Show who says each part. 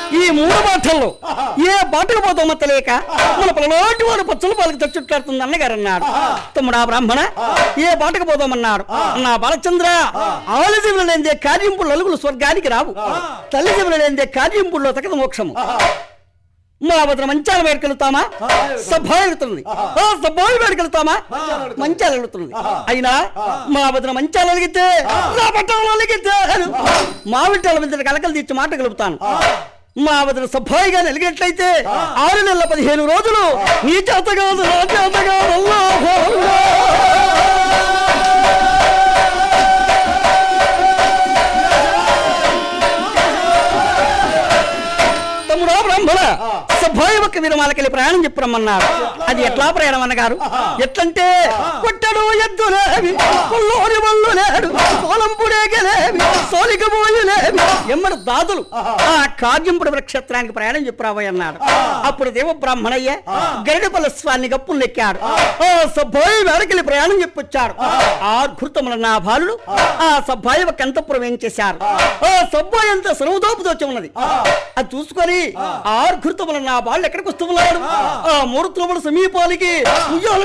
Speaker 1: ఈ మూడు బాటల్లో ఏ బాటకు పోతామో తెలియక మన పిల్లలాంటి వాడు పచ్చల పాలకు చచ్చుట్లాడుతుంది అన్నగారు అన్నాడు తమ్ముడా బ్రాహ్మణ ఏ బాటకు పోదామన్నాడు నా బాలచంద్ర ఆలజీవులు లేదే కార్యంపులు అలుగులు స్వర్గానికి రావు తల్లిజీవులు లేదే కార్యంపుల్లో తగదు మోక్షము మా వద్ద మంచాల వేడుకెళ్తామా సభా వెళుతుంది ఆ సభాలు వేడుకెళ్తామా మంచాలు వెళుతుంది అయినా మా వద్ద మంచాలు అలిగితే నా పట్టణంలో అలిగితే మా వింటాల మీద కలకలు తీర్చి మాట కలుపుతాను మా వద్ద సభాయిగా నలిగినట్లయితే ఆరు నెలల పదిహేను రోజులు నీ చేత కాదు నా చేత కాదు అల్లాహు అల్లాహ్. తమ్ముడా బ్రాహ్మణ సభాయి ఒక్క విరమాలకెళ్ళి ప్రయాణం చెప్పరమ్మన్నారు అది ఎట్లా ప్రయాణం అన్నగారు ఎట్లంటే కొట్టడు ఎద్దులేవి కొల్లోని వల్లు లేడు సోలంపుడేగలేవి సోలిక పోయులేవి ఎమ్మడు దాదులు ఆ కార్యంపుడు నక్షత్రానికి ప్రయాణం చెప్పరాబోయ్ అన్నాడు అప్పుడు దేవ బ్రాహ్మణయ్య గరిడపల్ల స్వామిని గప్పులు నెక్కాడు ఆ సభాయి వేడకెళ్ళి ప్రయాణం చెప్పొచ్చాడు ఆ ఘృతముల నా బాలుడు ఆ సభాయి ఒక అంతపురం ఏం చేశారు ఆ సభాయి అంత సర్వదోపుతో ఉన్నది అది చూసుకొని ఆర్ఘృతముల నా వాళ్ళు ఎక్కడికి వస్తున్నాడు ఆ మూర్తులముల సమీపానికి ఉయ్యాల